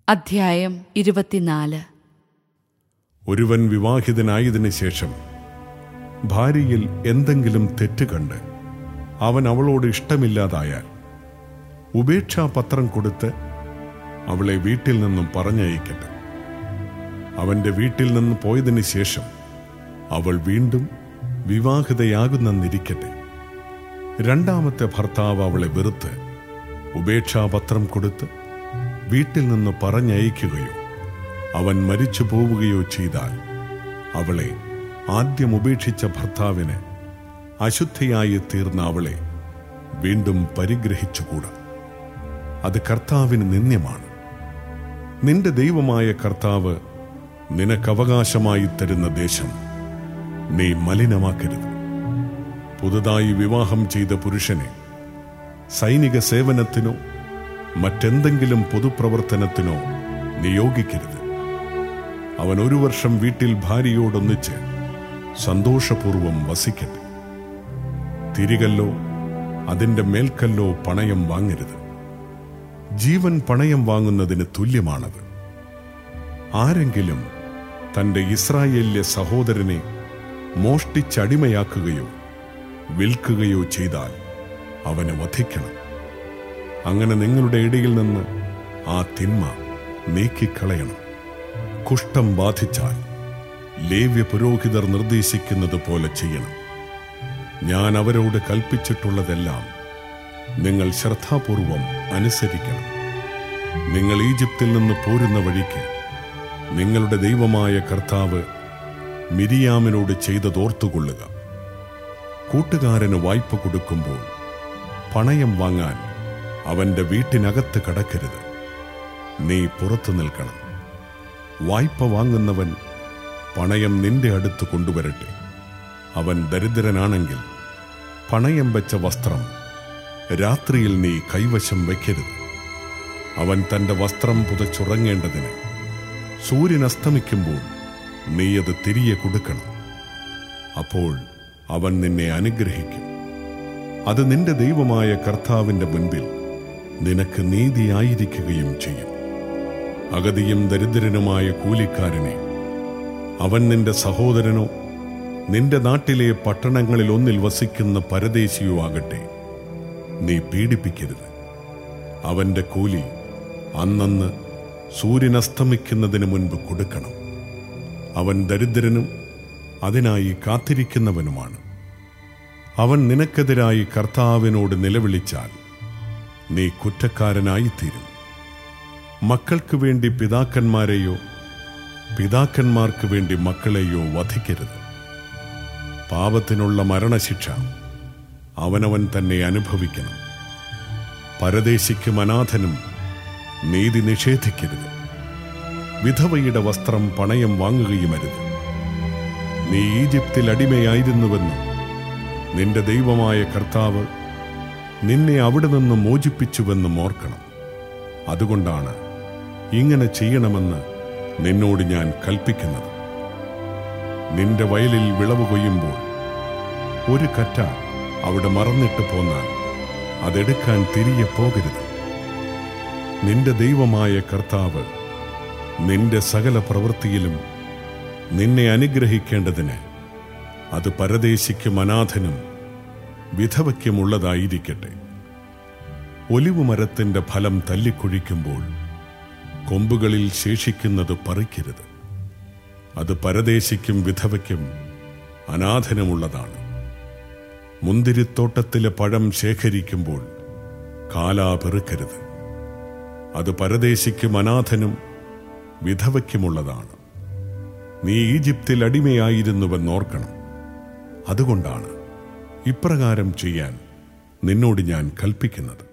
അധ്യായം ഇരുപത്തിനാല് ഒരുവൻ വിവാഹിതനായതിനു ശേഷം ഭാര്യയിൽ എന്തെങ്കിലും തെറ്റ് കണ്ട് അവൻ അവളോട് ഇഷ്ടമില്ലാതായാൽ ഉപേക്ഷാപത്രം കൊടുത്ത് അവളെ വീട്ടിൽ നിന്നും പറഞ്ഞയക്കട്ടെ അവന്റെ വീട്ടിൽ നിന്ന് പോയതിനു ശേഷം അവൾ വീണ്ടും വിവാഹിതയാകുന്നെന്നിരിക്കട്ടെ രണ്ടാമത്തെ ഭർത്താവ് അവളെ വെറുത്ത് ഉപേക്ഷാപത്രം കൊടുത്ത് വീട്ടിൽ നിന്ന് പറഞ്ഞയക്കുകയോ അവൻ മരിച്ചു പോവുകയോ ചെയ്താൽ അവളെ ആദ്യം ഉപേക്ഷിച്ച ഭർത്താവിന് അശുദ്ധിയായി തീർന്ന അവളെ വീണ്ടും പരിഗ്രഹിച്ചുകൂടാ അത് കർത്താവിന് നിന്ദ്യമാണ് നിന്റെ ദൈവമായ കർത്താവ് നിനക്കവകാശമായി തരുന്ന ദേശം നീ മലിനമാക്കരുത് പുതുതായി വിവാഹം ചെയ്ത പുരുഷനെ സൈനിക സേവനത്തിനോ മറ്റെന്തെങ്കിലും പൊതുപ്രവർത്തനത്തിനോ നിയോഗിക്കരുത് അവൻ ഒരു വർഷം വീട്ടിൽ ഭാര്യയോടൊന്നിച്ച് സന്തോഷപൂർവം വസിക്കട്ടെ തിരികല്ലോ അതിന്റെ മേൽക്കല്ലോ പണയം വാങ്ങരുത് ജീവൻ പണയം വാങ്ങുന്നതിന് തുല്യമാണത് ആരെങ്കിലും തന്റെ ഇസ്രായേലിലെ സഹോദരനെ മോഷ്ടിച്ചടിമയാക്കുകയോ വിൽക്കുകയോ ചെയ്താൽ അവനെ വധിക്കണം അങ്ങനെ നിങ്ങളുടെ ഇടയിൽ നിന്ന് ആ തിന്മ നീക്കിക്കളയണം കുഷ്ഠം ബാധിച്ചാൽ ലേവ്യ പുരോഹിതർ നിർദ്ദേശിക്കുന്നത് പോലെ ചെയ്യണം ഞാൻ അവരോട് കൽപ്പിച്ചിട്ടുള്ളതെല്ലാം നിങ്ങൾ ശ്രദ്ധാപൂർവം അനുസരിക്കണം നിങ്ങൾ ഈജിപ്തിൽ നിന്ന് പോരുന്ന വഴിക്ക് നിങ്ങളുടെ ദൈവമായ കർത്താവ് മിരിയാമിനോട് ചെയ്തതോർത്തുകൊള്ളുക കൂട്ടുകാരന് വായ്പ കൊടുക്കുമ്പോൾ പണയം വാങ്ങാൻ അവന്റെ വീട്ടിനകത്ത് കടക്കരുത് നീ പുറത്തു നിൽക്കണം വായ്പ വാങ്ങുന്നവൻ പണയം നിന്റെ അടുത്ത് കൊണ്ടുവരട്ടെ അവൻ ദരിദ്രനാണെങ്കിൽ പണയം വെച്ച വസ്ത്രം രാത്രിയിൽ നീ കൈവശം വയ്ക്കരുത് അവൻ തന്റെ വസ്ത്രം പുതച്ചുറങ്ങേണ്ടതിന് സൂര്യൻ അസ്തമിക്കുമ്പോൾ നീ അത് തിരികെ കൊടുക്കണം അപ്പോൾ അവൻ നിന്നെ അനുഗ്രഹിക്കും അത് നിന്റെ ദൈവമായ കർത്താവിന്റെ മുൻപിൽ നിനക്ക് നീതിയായിരിക്കുകയും ചെയ്യും അഗതിയും ദരിദ്രനുമായ കൂലിക്കാരനെ അവൻ നിന്റെ സഹോദരനോ നിന്റെ നാട്ടിലെ പട്ടണങ്ങളിൽ ഒന്നിൽ വസിക്കുന്ന പരദേശിയോ ആകട്ടെ നീ പീഡിപ്പിക്കരുത് അവന്റെ കൂലി അന്നന്ന് സൂര്യൻ അസ്തമിക്കുന്നതിന് മുൻപ് കൊടുക്കണം അവൻ ദരിദ്രനും അതിനായി കാത്തിരിക്കുന്നവനുമാണ് അവൻ നിനക്കെതിരായി കർത്താവിനോട് നിലവിളിച്ചാൽ നീ കുറ്റക്കാരനായിത്തീരും മക്കൾക്ക് വേണ്ടി പിതാക്കന്മാരെയോ പിതാക്കന്മാർക്ക് വേണ്ടി മക്കളെയോ വധിക്കരുത് പാപത്തിനുള്ള മരണശിക്ഷ അവനവൻ തന്നെ അനുഭവിക്കണം പരദേശിക്കും അനാഥനും നീതി നിഷേധിക്കരുത് വിധവയുടെ വസ്ത്രം പണയം വാങ്ങുകയുമരുത് നീ ഈജിപ്തിൽ അടിമയായിരുന്നുവെന്നും നിന്റെ ദൈവമായ കർത്താവ് നിന്നെ അവിടെ നിന്ന് മോചിപ്പിച്ചുവെന്നും ഓർക്കണം അതുകൊണ്ടാണ് ഇങ്ങനെ ചെയ്യണമെന്ന് നിന്നോട് ഞാൻ കൽപ്പിക്കുന്നത് നിന്റെ വയലിൽ വിളവ് കൊയ്യുമ്പോൾ ഒരു കറ്റ അവിടെ മറന്നിട്ട് പോന്നാൽ അതെടുക്കാൻ തിരികെ പോകരുത് നിന്റെ ദൈവമായ കർത്താവ് നിന്റെ സകല പ്രവൃത്തിയിലും നിന്നെ അനുഗ്രഹിക്കേണ്ടതിന് അത് പരദേശിക്കും അനാഥനും വിധവയ്ക്കുമുള്ളതായിരിക്കട്ടെ ഒലിവുമരത്തിന്റെ ഫലം തല്ലിക്കൊഴിക്കുമ്പോൾ കൊമ്പുകളിൽ ശേഷിക്കുന്നത് പറിക്കരുത് അത് പരദേശിക്കും വിധവയ്ക്കും അനാഥനുമുള്ളതാണ് മുന്തിരിത്തോട്ടത്തിലെ പഴം ശേഖരിക്കുമ്പോൾ കാലാ പെറുക്കരുത് അത് പരദേശിക്കും അനാഥനും വിധവയ്ക്കുമുള്ളതാണ് നീ ഈജിപ്തിൽ അടിമയായിരുന്നുവെന്നോർക്കണം അതുകൊണ്ടാണ് ഇപ്രകാരം ചെയ്യാൻ നിന്നോട് ഞാൻ കൽപ്പിക്കുന്നത്